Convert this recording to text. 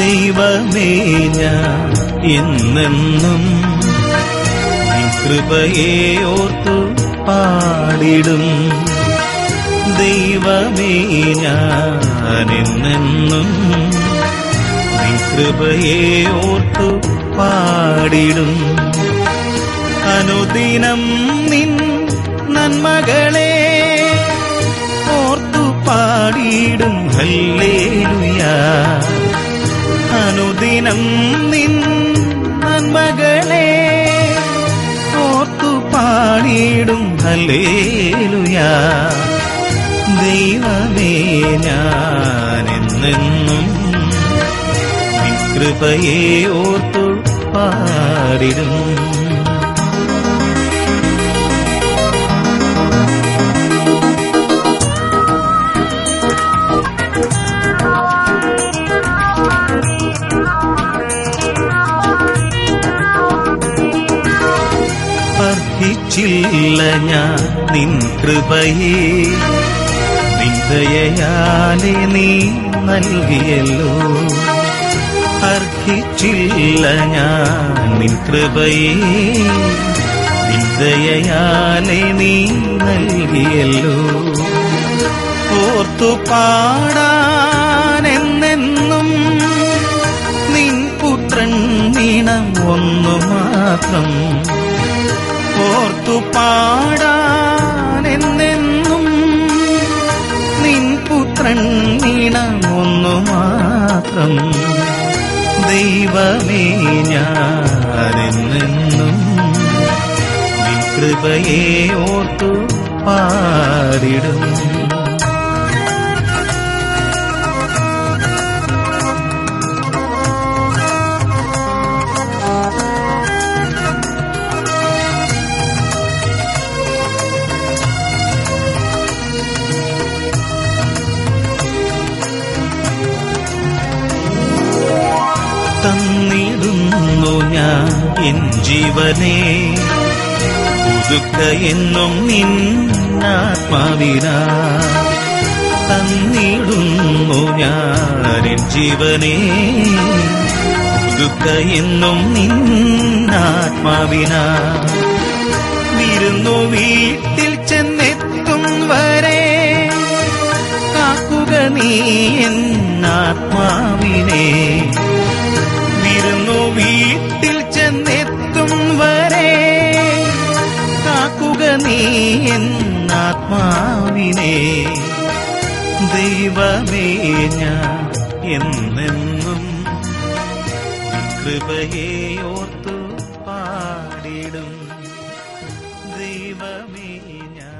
ദൈവമേ ഞാൻ എന്നെന്നും നിൻ കൃപയെ ഓർത്തു പാടിടും ദൈവമേ ഞാൻ എന്നെന്നും നിൻ കൃപയെ ഓർത്തു പാടിടും അനുദിനം നിൻ നന്മകളെ ഓർത്തു പാടിയിടും ഹല്ലേലുയാ അനുദിനം നിൻ നന്മകളെ ഓർത്തു പാടിയിടും ഹല്ലേലുയാ ദൈവമേ ഞാൻ എന്നെന്നും നിൻ കൃപയെ ഓർത്തു പാടിടും അർഹിച്ചില്ല ഞാൻ നിൻ കൃപയെ നിന്ദയാലെ നീ നൽകിയല്ലോ അർഹിച്ചില്ല ഞാൻ നിൻ കൃപയെ നിന്ദയാലെ നീ നൽകിയല്ലോ ഓർത്തു പാടാനെന്നെന്നും നിൻ പുത്രൻ നീണം ഒന്നു മാത്രം ഓർത്തു പാടാനെന്നെന്നും നിൻ പുത്രൻ നീണം ഒന്നു മാത്രം ദൈവമേ ഞാനെന്നെന്നും നിൻ കൃപയെ ഓർത്തു പാടിടും തന്നിടുന്നു ഞാൻ എൻ ജീവനെ പുതുക്ക എന്നും നിന്നാത്മാവിന തന്നിടുന്നു ഞാൻ എൻ ജീവനെ പുതുക്ക എന്നും നിന്നാത്മാവിന വിരുന്നു വീട്ടിൽ ചെന്നെത്തും വരെ കാക്കുക നീ എന്നാത്മാവിനെ വിരുന്നു വീട്ടിൽ ചെന്നെത്തും വരെ കാക്കുക നീ എന്നാത്മാവിനെ ദൈവമേ ഞാൻ എന്നെന്നും കൃപയെ ഓർത്തു പാടിടും ദൈവമേ ഞാൻ